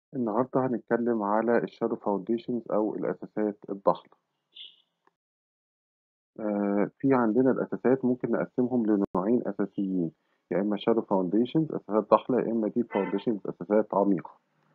النهاردة هنتكلم على الشادو فاونديشنز أو الأساسات الضحلة آه، في عندنا الأساسات ممكن نقسمهم لنوعين أساسيين يا إما شادو فاونديشنز أساسات ضحلة يا إما ديب فاونديشنز أساسات عميقة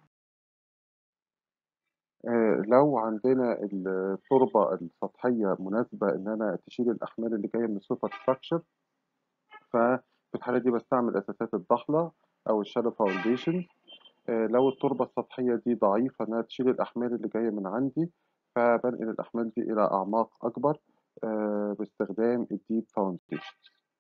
آه، لو عندنا التربة السطحية مناسبة إن أنا تشيل الأحمال اللي جاية من السوبر ستراكشر ففي الحالة دي بستعمل أساسات الضحلة أو الشادو فاونديشنز آه، لو التربة السطحية دي ضعيفة إنها تشيل الأحمال اللي جاية من عندي فبنقل الأحمال دي إلى أعماق أكبر آه، باستخدام الديب فاونديشن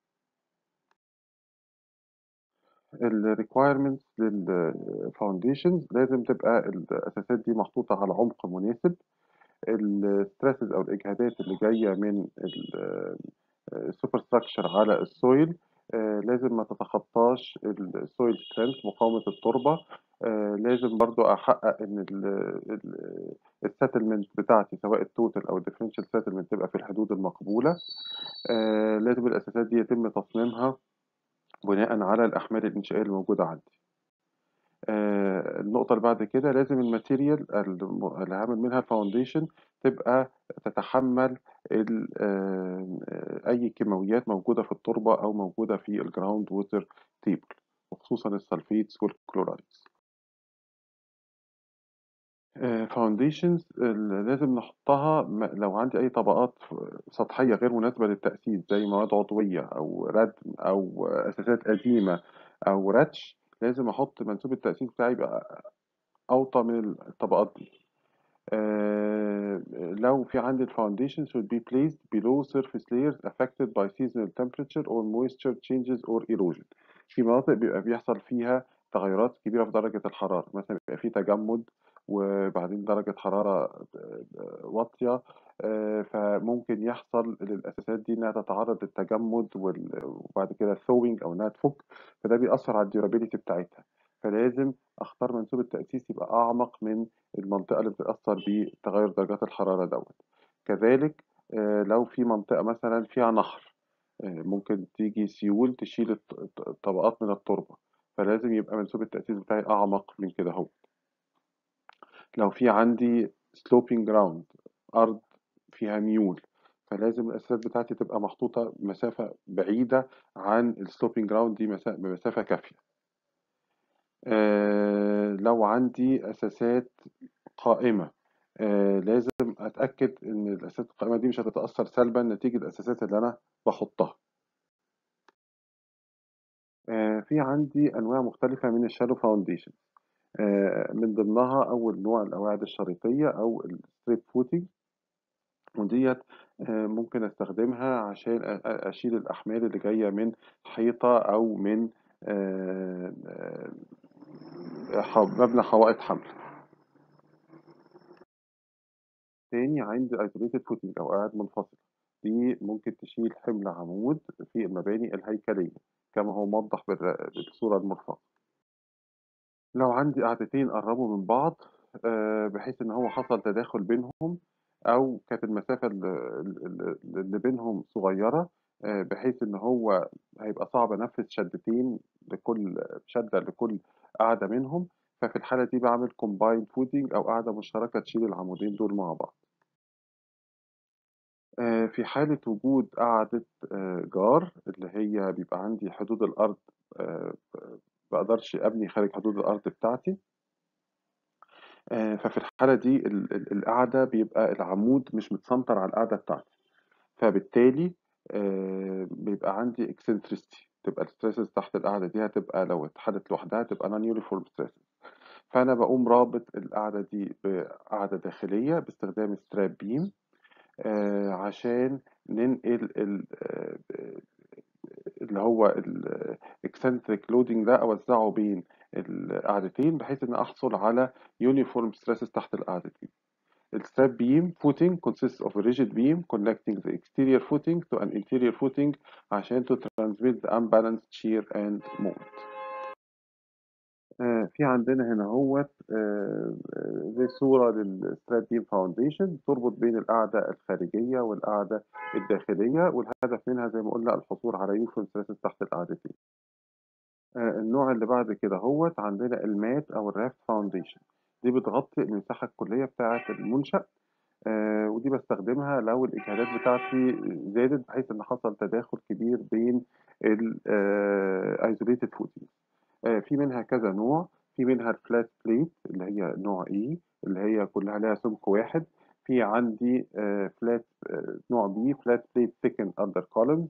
الريكوايرمنتس للفاونديشنز لازم تبقى الأساسات دي محطوطة على عمق مناسب الستريسز أو الإجهادات اللي جاية من السوبر ستراكشر على السويل آه، لازم ما تتخطاش السويل سترينث مقاومة التربة آه، لازم برضو أحقق إن السيتلمنت بتاعتي سواء التوتال أو الديفرنشال سيتلمنت تبقى في الحدود المقبولة آه، لازم الأساسات دي يتم تصميمها بناء على الأحمال الإنشائية الموجودة عندي النقطة اللي بعد كده لازم الماتيريال اللي هعمل منها الفاونديشن تبقى تتحمل أي كيماويات موجودة في التربة أو موجودة في الجراوند ووتر تيبل وخصوصا السلفيتس والكلورايدز فاونديشنز لازم نحطها لو عندي أي طبقات سطحية غير مناسبة للتأسيس زي مواد عضوية أو ردم أو أساسات قديمة أو رتش لازم أحط منسوب التأسيس بتاعي يبقى أوطى من الطبقات دي آه لو في عندي الفاونديشن should be placed below surface layers affected by seasonal temperature or moisture changes or erosion في مناطق بيبقى بيحصل فيها تغيرات كبيرة في درجة الحرارة مثلا بيبقى في تجمد وبعدين درجة حرارة واطية فممكن يحصل للأساسات دي إنها تتعرض للتجمد وبعد كده ثوينج أو إنها تفك فده بيأثر على الديورابيلتي بتاعتها فلازم أختار منسوب التأسيس يبقى أعمق من المنطقة اللي بتتأثر بتغير درجات الحرارة دوت كذلك لو في منطقة مثلا فيها نهر ممكن تيجي سيول تشيل طبقات من التربة فلازم يبقى منسوب التأسيس بتاعي أعمق من كده هو لو في عندي sloping ground أرض فيها ميول فلازم الأساسات بتاعتي تبقى محطوطة مسافة بعيدة عن السلوبينج جراوند دي بمسافة كافية آه لو عندي أساسات قائمة آه لازم أتأكد إن الأساسات القائمة دي مش هتتأثر سلبا نتيجة الأساسات اللي أنا بحطها آه في عندي أنواع مختلفة من الشادو فاونديشن من ضمنها أول نوع القواعد الشريطية أو الستريب فوتنج وديت ممكن أستخدمها عشان أشيل الأحمال اللي جاية من حيطة أو من مبنى حوائط حمل تاني عندي isolated footing أو قواعد منفصلة دي ممكن تشيل حمل عمود في المباني الهيكلية كما هو موضح بالصورة المرفقة لو عندي قاعدتين قربوا من بعض بحيث إن هو حصل تداخل بينهم أو كانت المسافة اللي بينهم صغيرة بحيث إن هو هيبقى صعب أنفذ شدتين لكل شدة لكل قاعدة منهم ففي الحالة دي بعمل combined footing أو قاعدة مشتركة تشيل العمودين دول مع بعض في حالة وجود قاعدة جار اللي هي بيبقى عندي حدود الأرض بقدرش أبني خارج حدود الأرض بتاعتي ففي الحالة دي القاعدة بيبقى العمود مش متسنطر على القاعدة بتاعتي فبالتالي بيبقى عندي eccentricity تبقى الستريسز تحت القاعدة دي هتبقى لو اتحدت لوحدها تبقى non uniform stresses فأنا بقوم رابط القاعدة دي بقاعدة داخلية باستخدام ستراب بيم عشان ننقل اللي هو الاكسنتريك لودنج ده اوزعه بين القاعدتين بحيث ان احصل على يونيفورم ستريسز تحت القاعدتين الستراب beam footing consists of a rigid beam connecting the exterior footing to an interior footing عشان to transmit the unbalanced shear and moment. آه في عندنا هنا هو آه زي صورة للستراب بيم فاونديشن تربط بين القاعدة الخارجية والقاعدة الداخلية والهدف منها زي ما قلنا الحصول على يونيفورم ستريسز تحت القاعدتين. آه النوع اللي بعد كده هو عندنا المات أو الرافت فاونديشن دي بتغطي المساحة الكلية بتاعة المنشأ آه، ودي بستخدمها لو الإجهادات بتاعتي زادت بحيث إن حصل تداخل كبير بين ال آه، isolated footings آه، في منها كذا نوع في منها الفلات بليت اللي هي نوع E اللي هي كلها لها سمك واحد في عندي فلات نوع B فلات بليت سكند اندر كولوم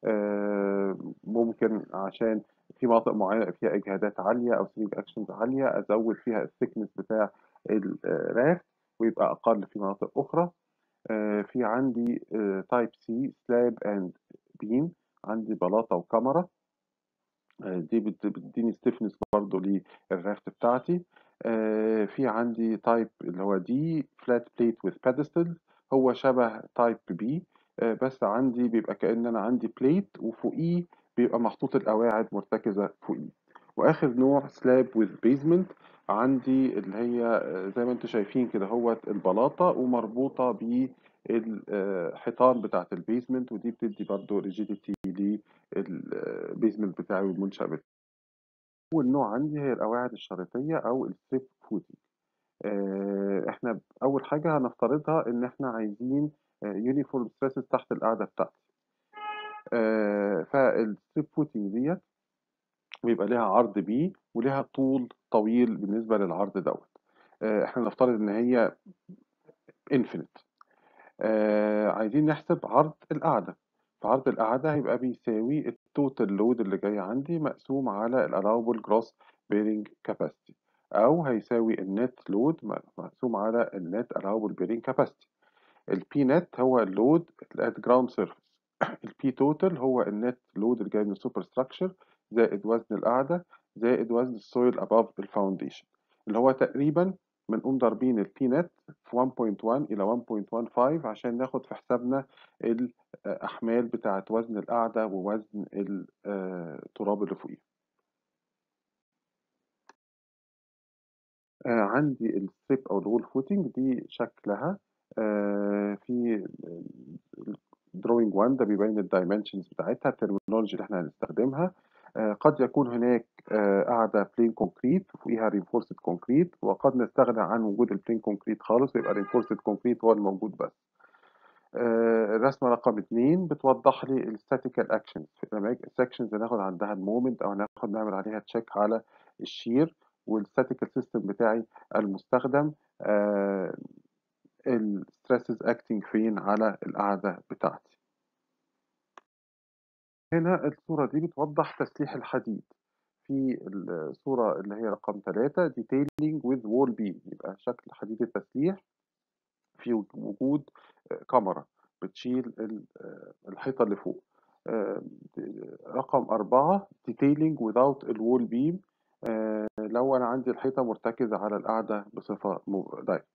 ممكن عشان في مناطق معينة فيها إجهادات عالية أو سينج أكشنز عالية أزود فيها الثيكنس بتاع الراف ويبقى أقل في مناطق أخرى آه، في عندي تايب سي سلاب اند بيم عندي بلاطة وكاميرا آه، دي بت- بتديني ستيفنس برضو للرافت بتاعتي آه، في عندي تايب اللي هو دي فلات بليت with pedestal هو شبه تايب بي بس عندي بيبقى كأن انا عندي بليت وفوقيه بيبقى محطوط القواعد مرتكزة فوقيه واخر نوع سلاب with بيزمنت عندي اللي هي آه، زي ما انتم شايفين كده هو البلاطة ومربوطة بالحيطان بتاعة البيزمنت ودي بتدي برضو ريجيديتي للبيزمنت بتاعي والمنشأ بتاعي أول نوع عندي هي القواعد الشريطية أو الستريب فوتنج آه، احنا أول حاجة هنفترضها إن احنا عايزين يونيفورم ستريسز تحت القاعدة بتاعتي فالستريب فوتنج ديت بيبقى ليها عرض بي وليها طول طويل بالنسبة للعرض دوت آه، احنا نفترض إن هي انفينيت آه عايزين نحسب عرض القاعدة فعرض القاعدة هيبقى بيساوي التوتال لود اللي جاي عندي مقسوم على ال allowable gross bearing capacity أو هيساوي النت لود مقسوم على النت allowable bearing capacity ال P net هو اللود at ground surface ال P total هو النت لود اللي جاي من السوبر ستراكشر زائد وزن القاعدة زائد وزن السويل above الفاونديشن اللي هو تقريبا بنقوم ضاربين ال P net في 1.1 إلى 1.15 عشان ناخد في حسابنا الأحمال بتاعة وزن القاعدة ووزن التراب اللي فوقيه آه، عندي الستيب او الوول فوتنج دي شكلها آه، في دروينج 1 ده بيبين الدايمنشنز بتاعتها الترمينولوجي اللي احنا هنستخدمها آه، قد يكون هناك آه، قاعدة بلين كونكريت وفيها رينفورسد كونكريت وقد نستغنى عن وجود البلين كونكريت خالص ويبقى رينفورسد كونكريت هو الموجود بس آه، الرسمة رقم اتنين بتوضح لي الستاتيكال اكشنز السكشنز هناخد عندها المومنت او هناخد نعمل عليها تشيك على الشير والستاتيكال سيستم بتاعي المستخدم الستريسز اكتنج فين على القاعدة بتاعتي هنا الصورة دي بتوضح تسليح الحديد في الصورة اللي هي رقم ثلاثة detailing with wall beam يبقى شكل حديد التسليح في وجود كاميرا بتشيل ال- الحيطة اللي فوق آه، رقم أربعة detailing without الوول beam آه، لو أنا عندي الحيطة مرتكزة على القاعدة بصفة دايركت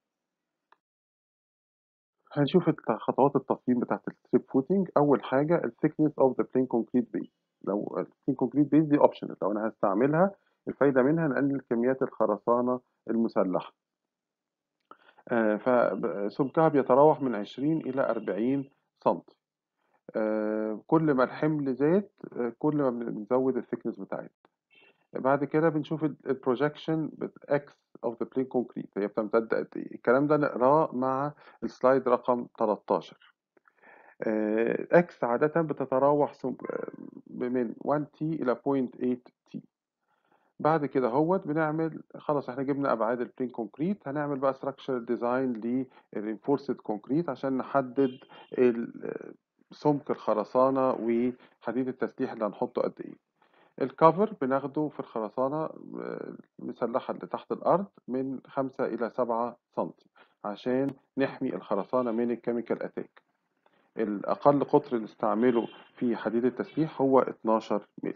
هنشوف الت- خطوات التصميم بتاعت الستريب فوتنج أول حاجة ال thickness of the plain concrete base لو ال plain concrete base دي optional لو أنا هستعملها الفايدة منها نقلل كميات الخرسانة المسلحة آه، فسمكها بيتراوح من 20 إلى 40 سنتي آه، كل ما الحمل زاد آه، كل ما بنزود الثيكنس بتاعتها بعد كده بنشوف البروجكشن اكس اوف ذا بلين كونكريت هي بتمتد قد ايه الكلام ده نقراه مع السلايد رقم 13 اكس عادة بتتراوح سم- آه، من 1 تي إلى 0.8 تي بعد كده هوت بنعمل خلاص احنا جبنا ابعاد البلين كونكريت هنعمل بقى ستراكشر ديزاين للرينفورسد كونكريت عشان نحدد ال- سمك الخرسانة وحديد التسليح اللي هنحطه قد ايه الكفر بناخده في الخرسانة آه، المسلحة اللي تحت الأرض من خمسة إلى سبعة سنتي عشان نحمي الخرسانة من الكيميكال أتاك الأقل قطر نستعمله في حديد التسليح هو 12 مللي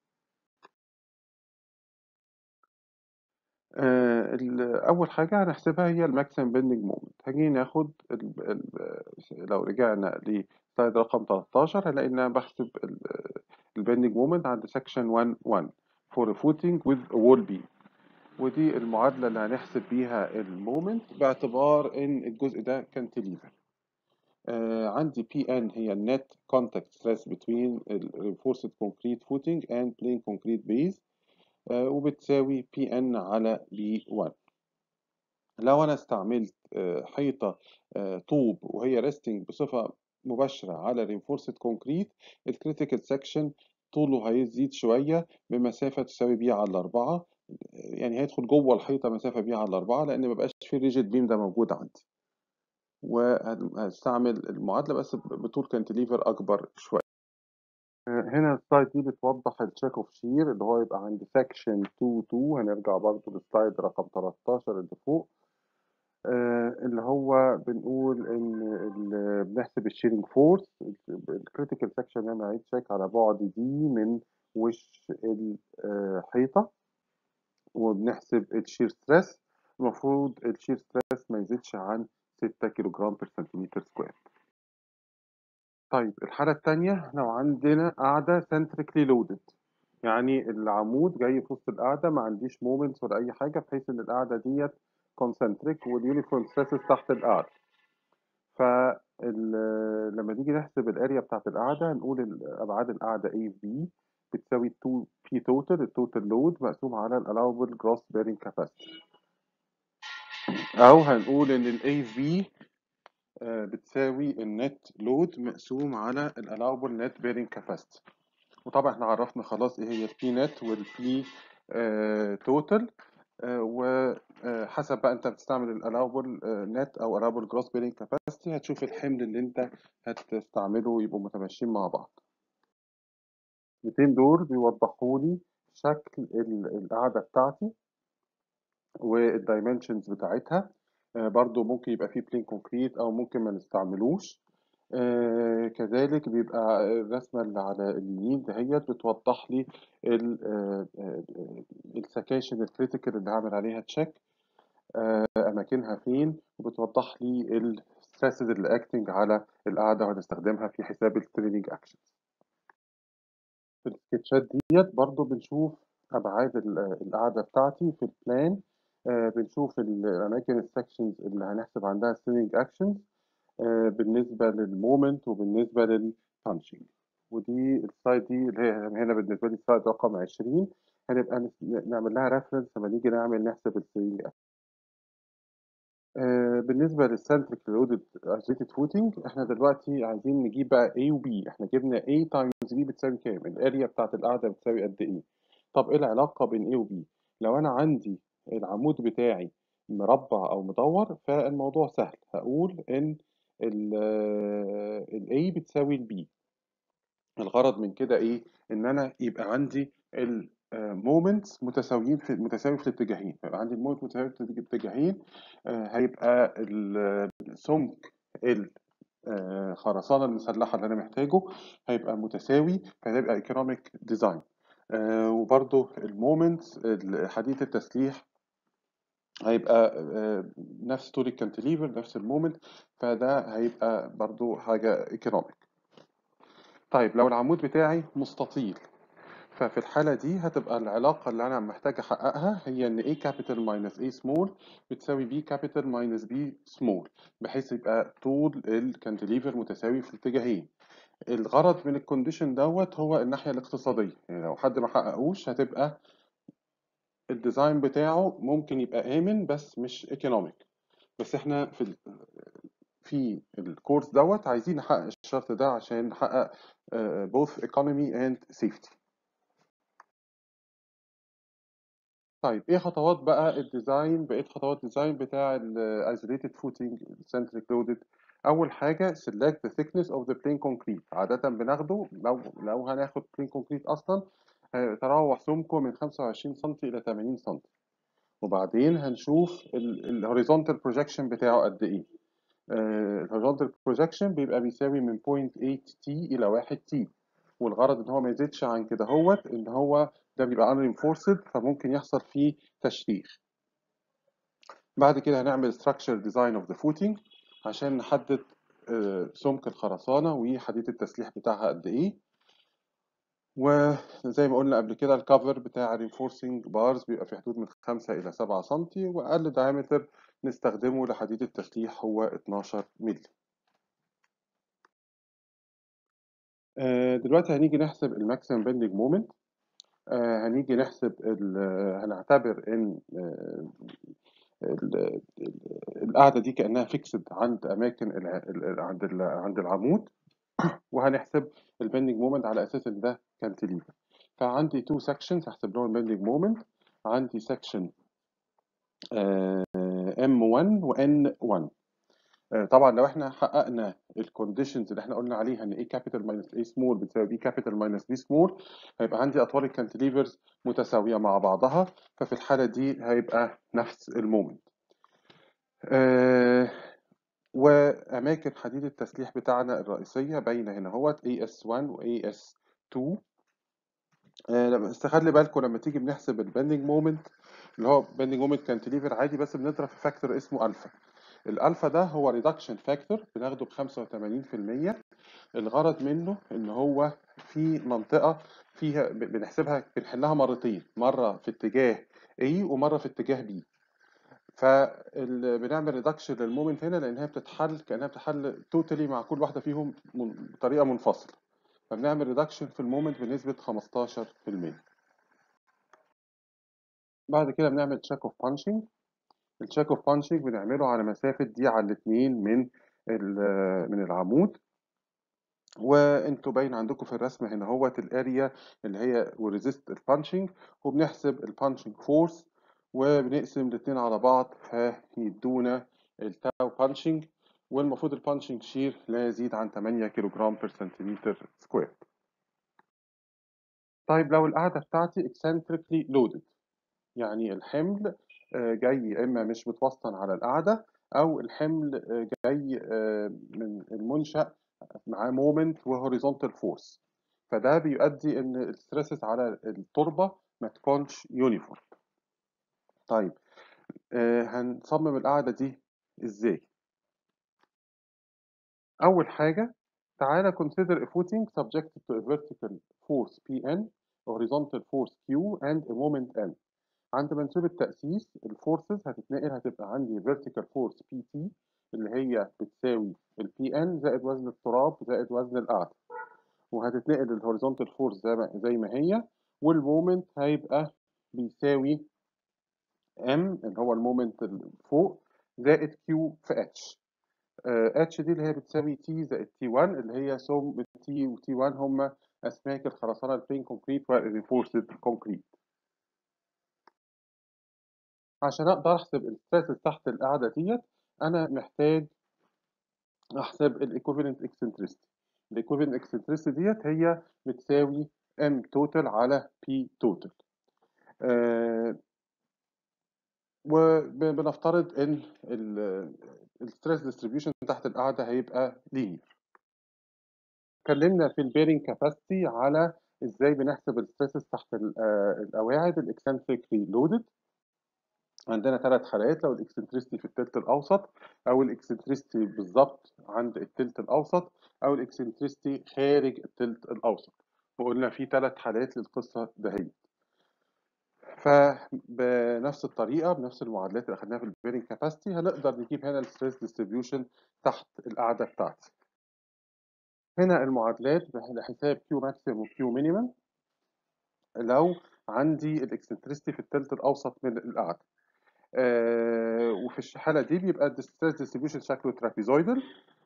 آه، ال- أول حاجة هنحسبها هي الماكسيمم بيندنج مومنت هنيجي ناخد ال ال لو رجعنا لسلايد رقم 13 هنلاقي إن أنا بحسب البيندنج مومنت عند سكشن 1 1 for a footing with a wall beam ودي المعادلة اللي هنحسب بيها المومنت باعتبار إن الجزء ده كانتليفر آه عندي بي ان هي النت كونتاكت ستريس between ال reinforced concrete footing and plain concrete base آه وبتساوي بي ان على بي 1 لو أنا استعملت آآ حيطة آآ طوب وهي resting بصفة مباشرة على reinforced concrete الcritical section طوله هيزيد شوية بمسافة تساوي بي على 4 يعني هيدخل جوّه الحيطة مسافة بي على 4 لإن ما بقاش في الrigid beam ده موجود عندي. وهن هاستعمل المعادلة بس ب بطول cantilever أكبر شوية. آآ هنا الslide دي بتوضّح الcheck of shear اللي هو يبقى عند section 2 2 هنرجع برضه للslide رقم 13 اللي فوق. آآ اللي هو بنقول إن ال بنحسب الshearing force ال الcritical section هنا هيتشيك على بُعد d من وش ال آآ حيطة، وبنحسب الshear stress المفروض الshear stress ما يزيدش عن 6 كيلوجرام per centimeter square. طيب الحالة التانية لو عندنا قاعدة centrically loaded يعني العمود جاي في وسط القاعدة ما عنديش moments ولا أي حاجة بحيث إن القاعدة ديّة concentric والuniform stresses تحت القاعدة. فال لمّا نيجي نحسب الarea بتاعة القاعدة هنقول ال أبعاد القاعدة A و B بتساوي 2P total الtotal load مقسوم على الallowable gross bearing capacity. أو هنقول إن الAV آآ بتساوي الnet load مقسوم على الallowable net bearing capacity. وطبعًا إحنا عرّفنا خلاص إيه هي الPnet والP آآ total آآ و آآ حسب بقى أنت بتستعمل الallowable آآ net أو allowable gross bearing capacity هتشوف الحمل اللي أنت هتستعمله يبقوا متماشيين مع بعض. الخطوتين دول بيوضحوا لي شكل ال القاعدة بتاعتي والdimensions بتاعتها. آآ برضه ممكن يبقى في plain concrete أو ممكن ما نستعملوش. آآ كذلك بيبقى الرسمة اللي على اليمين دهيّة بتوضح لي ال آآ آآ السكاشن الcritical اللي هاعمل عليها check آآ أماكنها فين، وبتوضح لي الstresses اللي acting على القاعدة وهنستخدمها في حساب الtraining actions. في السكتشات ديّة برضه بنشوف أبعاد ال القاعدة بتاعتي في الplan آآ بنشوف الأماكن الsections اللي هنحسب عندها الtraining actions آآ بالنسبة للmoment وبالنسبة للpunching. ودي الslide دي اللي هي هنا بالنسبة لي slide رقم 20 هنبقى نس نعمل لها reference لمّا نيجي نعمل نحسب الtraining action. آآ بالنسبة للcentric loaded isolated footing إحنا دلوقتي عايزين نجيب بقى A وB إحنا جبنا A times B بتساوي كام؟ الarea بتاعة القاعدة بتساوي قد إيه؟ طب إيه العلاقة بين A وB؟ لو أنا عندي العمود بتاعي مربّع أو مدوّر فالموضوع سهل، هاقول إن ال الA بتساوي الB. الغرض من كده إيه؟ إن أنا يبقى عندي ال آآ moments متساويين في متساوي في الاتجاهين، فيبقى عندي الmoment متساوي في الاتجاهين آآ هيبقى ال سمك ال آآ خرسانة المسلحة اللي أنا محتاجه هيبقى متساوي فهيبقى economic design. آآ وبرضه الmoments ال حديد التسليح هيبقى آآ نفس طول الcantilever نفس الmoment فده هيبقى برضه حاجة economic. طيب لو العمود بتاعي مستطيل، ففي الحالة دي هتبقى العلاقة اللي أنا محتاج أحققها هي إن A capital minus A small بتساوي B capital minus B small بحيث يبقى طول الcantilever متساوي في الاتجاهين. الغرض من الcondition دوّة هو الناحية الاقتصادية، يعني لو حد ما حققوش هتبقى الdesign بتاعه ممكن يبقى آمن بس مش economic. بس إحنا في ال في الcourse دوّة عايزين نحقق الشرط ده عشان نحقق آآ both economy and safety. طيب إيه خطوات بقى الdesign بقية خطوات الdesign بتاع الisolated footing centric loaded أول حاجة select the thickness of the plain concrete عادةً بناخده لو لو هناخد plain concrete أصلًا هيتراوح سمكه من 25 سنتي إلى 80 سنتي. وبعدين هنشوف ال الhorizontal projection بتاعه قد إيه. آآ الhorizontal projection بيبقى بيساوي من 0.8T إلى 1T والغرض إن هو ما يزيدش عن كدهوّة إن هو ده بيبقى unreinforced فممكن يحصل فيه تشريخ. بعد كده هنعمل structure design of the footing عشان نحدد آآ سمك الخرسانة وحديد التسليح بتاعها قد إيه. وزي ما قُلنا قبل كده الcover بتاع reinforcing bars بيبقى في حدود من 5 إلى 7 سنتي وأقل diameter نستخدمه لحديد التسليح هو 12 مللي. آآ دلوقتي هنيجي نحسب الmaximum bending moment آآ هنيجي نحسب ال هنعتبر إن آآ ال القاعدة دي كأنها فيكسد عند أماكن الع... ال- عند ال... عند العمود وهنحسب البندنج مومنت على أساس إن ده كانتليفر فعندي تو سكشنز هحسب لهم البندنج مومنت عندي سكشن M1 و N1 آه، طبعا لو احنا حققنا الكونديشنز اللي احنا قلنا عليها ان A كابيتال ماينس A سمول بتساوي B كابيتال ماينس B سمول هيبقى عندي اطوال الكانتليفرز متساويه مع بعضها ففي الحاله دي هيبقى نفس المومنت آه واماكن حديد التسليح بتاعنا الرئيسيه باينه هنا اهوت AS1 و AS2 آه لما- بس خلي بالكم لما تيجي بنحسب البندنج مومنت اللي هو بندنج مومنت كانتليفر عادي بس بنضرب في فاكتور اسمه الفا الالفا ده هو ريدكشن فاكتور بناخده ب 85% الغرض منه ان هو في منطقه فيها ب- بنحسبها بنحلها مرتين مره في اتجاه A ومره في اتجاه B فبنعمل ريدكشن للمومنت هنا لانها بتتحل كانها بتتحل توتالي مع كل واحده فيهم من- بطريقه منفصله فبنعمل ريدكشن في المومنت بنسبه 15% بعد كده بنعمل تشيك اوف بانشنج التشيك اوف بانشنج بنعمله على مسافه دي على الاثنين من ال- من العمود وانتوا باين عندكم في الرسمه هنا هوت الاريا اللي هي وريزيست البانشنج وبنحسب البانشنج فورس وبنقسم الاثنين على بعض فيدونا التاو بانشنج والمفروض البانشنج شير لا يزيد عن 8 كيلو جرام بير سنتيمتر سكوير طيب لو القاعده بتاعتي eccentrically loaded يعني الحمل آه، جاي يا اما مش متوسطن على القاعده او الحمل آه، جاي آه، من المنشأ معاه مومنت وهوريزونتال فورس فده بيؤدي ان الستريسز على التربه ما تكونش يونيفورم طيب آه هنصمم القاعده دي ازاي اول حاجه تعالى consider a footing subjected to a vertical force Pn a horizontal force Q and a moment M عند منسوب التأسيس الفورسز هتتنقل هتبقى عندي vertical force PT اللي هي بتساوي ال Pn زائد وزن التراب زائد وزن القاعدة وهتتنقل الهوريزونتال فورس زي ما زي ما هي والمومنت هيبقى بيساوي ام اللي هو المومنت اللي فوق زائد كيو في اتش اتش دي اللي هي بتساوي تي زائد تي 1 اللي هي سم تي وتي 1 هم اسماك الخرسانه البلين كونكريت والرينفورسد كونكريت عشان اقدر احسب الستريس تحت القاعده ديت انا محتاج احسب الايكوفالنت اكسنتريستي الايكوفالنت اكسنتريستي ديت هي بتساوي ام توتال على بي توتال وبنفترض ان الستريس ديستريبيوشن تحت القاعده هيبقى لينير اتكلمنا في البيرنج كاباسيتي على ازاي بنحسب الستريسز تحت ال- آه، القواعد الاكسنتريكلي لودد عندنا ثلاث حالات لو الاكسنتريستي في التلت الاوسط او الاكسنتريستي بالظبط عند التلت الاوسط او الاكسنتريستي خارج التلت الاوسط وقلنا في ثلاث حالات للقصه دهيت فبنفس الطريقه بنفس المعادلات اللي اخدناها في البيرنج كاباسيتي هنقدر نجيب هنا الستريس ديستريبيوشن تحت القاعده بتاعتي هنا المعادلات لحساب كيو ماكسيمم وكيو مينيمم لو عندي الاكسنتريستي في الثلث الاوسط من القاعده آه وفي الحاله دي بيبقى الستريس ديستريبيوشن شكله ترابيزويدال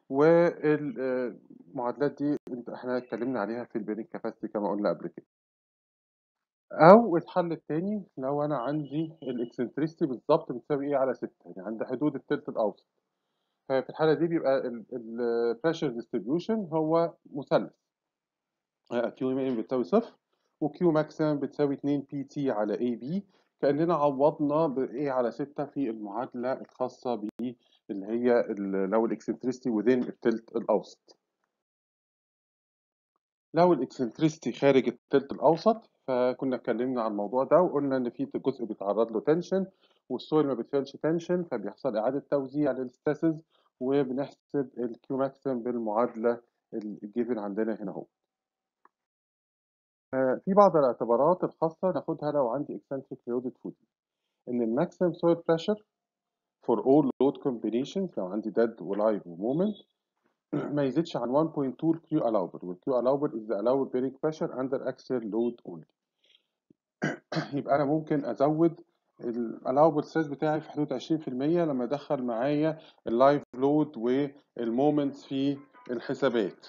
والمعادلات دي انت- احنا اتكلمنا عليها في البيرنج كاباسيتي كما قلنا قبل كده او الحل الثاني لو انا عندي الاكسنتريستي بالظبط بتساوي ايه على 6 يعني عند حدود الثلث الاوسط ففي الحاله دي بيبقى البريشر ديستريبيوشن هو مثلث كيو مين بتساوي صفر وكيو ماكسيمم بتساوي 2 بي تي على اي بي كاننا عوضنا بايه على 6 في المعادله الخاصه ب اللي هي ال- لو الاكسنتريستي within الثلث الاوسط لو الاكسنتريستي خارج الثلث الاوسط فكنا اتكلمنا عن الموضوع ده وقلنا ان في جزء بيتعرض له تنشن والسويل ما بيتفعلش تنشن فبيحصل اعاده توزيع للستاسز وبنحسب الكيو ماكسيمم بالمعادله الجيفن عندنا هنا اهو آه، في بعض الاعتبارات الخاصه ناخدها لو عندي eccentric loaded footing ان الماكسيمم soil pressure for all load combinations لو عندي dead ولايف ومومنت ما يزيدش عن 1.2 الكيو allowable والكيو allowable is the allowed bearing pressure under axial load only يبقى انا ممكن ازود الallowable stress بتاعي في حدود 20% لما ادخل معايا اللايف لود والمومنتس في الحسابات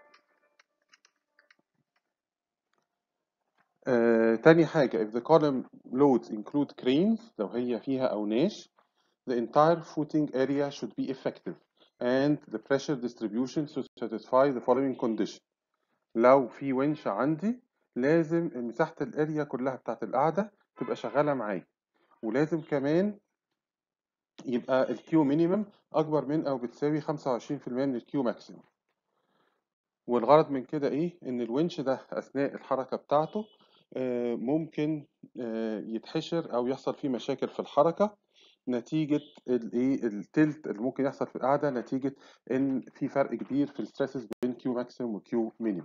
آه، تاني حاجة if the column loads include cranes لو هي فيها أوناش the entire footing area should be effective and the pressure distribution should satisfy the following condition لو في winch عندي لازم مساحة الاريا كلها بتاعت القاعدة تبقى شغالة معايا ولازم كمان يبقى الكيو مينيمم أكبر من أو بتساوي 25% من الكيو ماكسيمم والغرض من كده إيه؟ إن الونش ده أثناء الحركة بتاعته آه، ممكن آه، يتحشر أو يحصل فيه مشاكل في الحركة نتيجة الإيه التلت اللي ممكن يحصل في القعدة نتيجة إن في فرق كبير في الستريسز بين كيو ماكسيمم وكيو مينيمم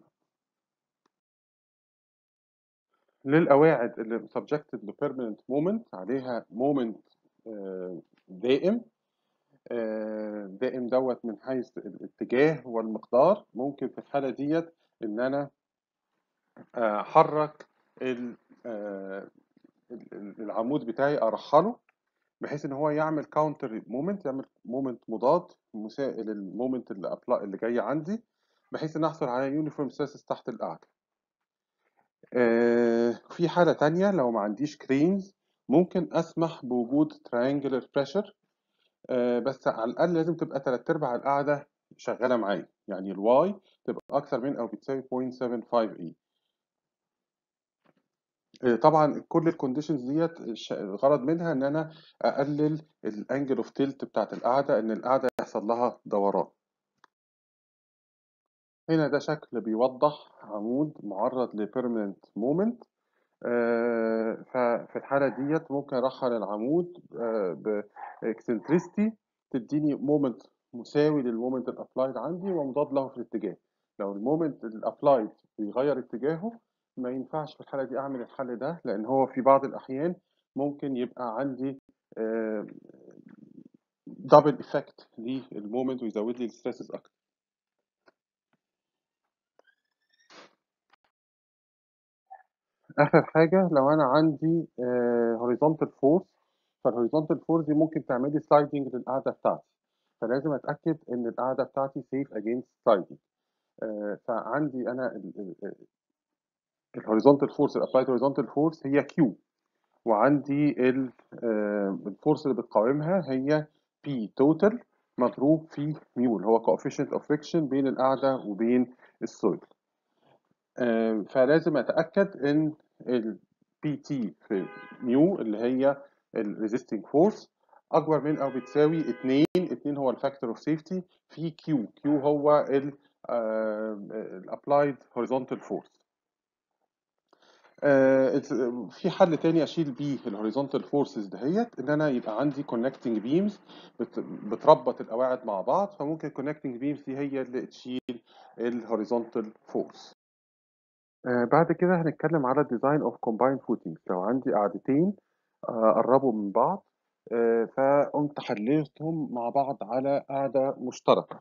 للقواعد اللي subjected ل permanent moment عليها moment آه، دائم آه، دائم دوت من حيث الاتجاه والمقدار ممكن في الحالة ديت إن أنا آه، أحرك ال- آه، ال- ال- العمود بتاعي أرحله بحيث إن هو يعمل كاونتر مومنت يعمل مومنت مضاد مساء للمومنت اللي أبلا اللي جاي عندي بحيث إن أحصل على يونيفورم ستريسز تحت القاعدة. آه، في حالة تانية لو ما عنديش كرينز ممكن أسمح بوجود triangular pressure آه، بس على الأقل لازم تبقى تلات أرباع القاعدة شغالة معايا يعني الواي تبقى أكثر من أو بتساوي 0.75 إي آه، طبعا كل الكونديشنز ديت الش- الغرض منها إن أنا أقلل الأنجل أوف تيلت بتاعت القاعدة إن القاعدة يحصل لها دوران هنا ده شكل بيوضح عمود معرض لبيرمننت مومنت ففي الحالة ديت ممكن أرحل العمود بإكسنتريستي تديني مومنت مساوي للمومنت الأبلايد عندي ومضاد له في الاتجاه لو المومنت الأبلايد بيغير اتجاهه ما ينفعش في الحالة دي أعمل الحل ده لأن هو في بعض الأحيان ممكن يبقى عندي دبل إفكت للمومنت ويزود لي الستريسز أكتر آخر حاجة لو أنا عندي هوريزونتال فورس فالهوريزونتال فورس دي ممكن تعمل لي سلايدنج للقاعدة بتاعتي فلازم أتأكد إن القاعدة بتاعتي سيف أجينست سلايدنج فعندي أنا الهوريزونتال فورس الأبلايد هوريزونتال فورس هي كيو وعندي ال- آه، الفورس اللي بتقاومها هي بي توتال مضروب في ميو اللي هو coefficient of friction بين القاعدة وبين السويل آه، فلازم اتاكد ان ال PT في ميو اللي هي ال resisting force اكبر من او بتساوي 2 2 هو الفاكتور اوف سيفتي في كيو كيو هو ال الابلايد هوريزونتال فورس في حل تاني اشيل بيه الهوريزونتال فورسز دهيت ان انا يبقى عندي كونكتنج بيمز بتربط القواعد مع بعض فممكن الكونكتنج بيمز دي هي اللي تشيل الهوريزونتال فورس آه، بعد كده هنتكلم على design of combined footings لو عندي قاعدتين آه، قربوا من بعض آه، فقمت حليتهم مع بعض على قاعدة مشتركة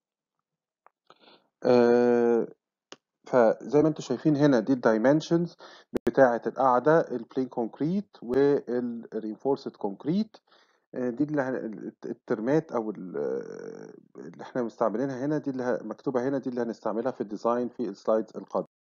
آه، فزي ما انتم شايفين هنا دي الدايمنشنز بتاعة القاعدة البلين كونكريت والرينفورسد كونكريت دي اللي هن- الترمات او ال- اللي احنا مستعملينها هنا دي اللي ه- مكتوبة هنا دي اللي هنستعملها في الديزاين في السلايدز القادمة